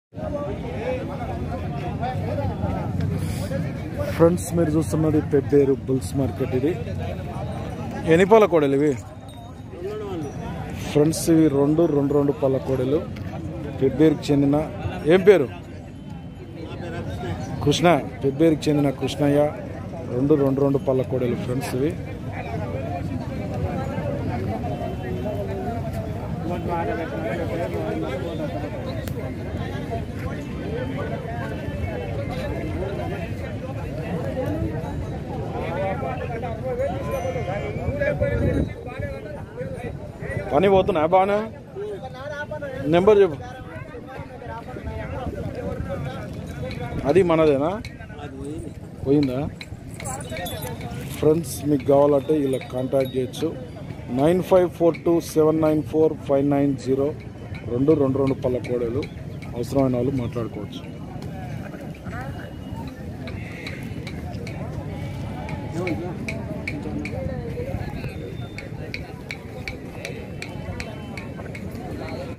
friends మీరు చూస్తున్నది Pebbair bulls market ఇది ఎన్ని పాల కోడలు ఇవి ఫ్రెండ్స్ ఇవి రెండు రెండు రెండు పాల కోడలు పెబ్బేరుకి చెందిన ఏం పేరు కృష్ణ పెబ్బేరుకి చెందిన కృష్ణయ్య రెండు రెండు రెండు పళ్ళ కోడలు ఫ్రెండ్స్ ఇవి పని పోతున్నా బాగానే నెంబర్ చెప్పు అది మనదేనా పోయిందా ఫ్రెండ్స్ మీకు కావాలంటే ఇలా కాంటాక్ట్ చేయొచ్చు nine five four two seven nine four five nine zero రెండు రెండు రెండు పళ్ళ కోడలు అవసరమైన వాళ్ళు మాట్లాడుకోవచ్చు ఏమంటారు